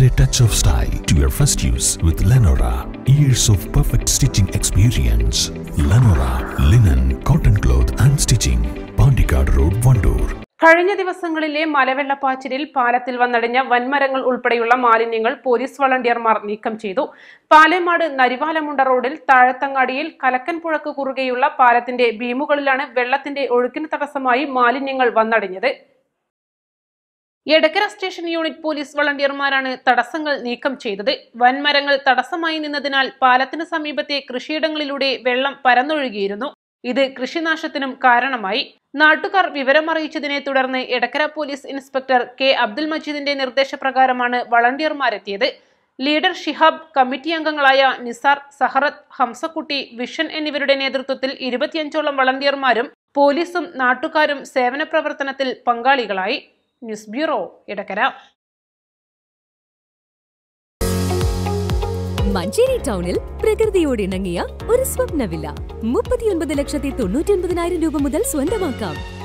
Add a touch of style to your first use with Lenora. Years of perfect stitching experience. Lenora linen, cotton cloth and stitching. Pandikad Road, Vandoor. കഴിഞ്ഞ ദിവസങ്ങളിലെ മലവെള്ളപ്പാച്ചിലിൽ പാലത്തിൽ വന്നടിഞ്ഞ വൻമരങ്ങൾ ഉൾപ്പെടെയുള്ള മാലിന്യങ്ങൾ police വളണ്ടിയർമാർ നീക്കം ചെയ്തു പാലേമാട് നരിവാലമുണ്ട റോഡിൽ താഴത്തങ്ങാടിയിൽ കലക്കൻപുഴക്ക് കുറുകെയുള്ള പാലത്തിന്റെ ബീമുകളിലാണ് വെള്ളത്തിന്റെ ഒഴുക്കിന് തടസ്സമായി മാലിന്യങ്ങൾ വന്നടിഞ്ഞത് എടക്കര സ്റ്റേഷൻ യൂണിറ്റ് പോലീസ് വളണ്ടിയർമാരാണ് തടസ്സങ്ങൾ നീക്കം ചെയ്തത് വൻമരങ്ങൾ തടസ്സമായി നിന്നതിനാൽ പാലത്തിന് സമീപത്തെ കൃഷിയിടങ്ങളിലൂടെ വെള്ളം പരന്നൊഴുകിയിരുന്നു ഇത് കൃഷിനാശത്തിനും കാരണമായി നാട്ടുകാർ വിവരമറിയിച്ചതിനെ തുടർന്ന് Edakkara police inspector K Abdul മജീദിന്റെ നിർദ്ദേശപ്രകാരമാണ് വളണ്ടിയർമാരെത്തിയത് ലീഡർ ഷിഹാബ് കമ്മിറ്റി അംഗങ്ങളായ നിസാർ സഹറത്ത് ഹംസക്കുട്ടി വിഷൻ എന്നിവരുടെ നേതൃത്വത്തിൽ ഇരുപത്തിയഞ്ചോളം വളണ്ടിയർമാരും പോലീസും നാട്ടുകാരും സേവന പ്രവർത്തനത്തിൽ പങ്കാളികളായി ന്യൂസ് ബ്യൂറോ എടക്കര മഞ്ചേരി ടൗണിൽ പ്രകൃതിയോട് ഇണങ്ങിയ ഒരു സ്വപ്ന വില്ല മുപ്പത്തിയൊൻപത് ലക്ഷത്തി തൊണ്ണൂറ്റി ഒൻപതിനായിരം രൂപ മുതൽ സ്വന്തമാക്കാം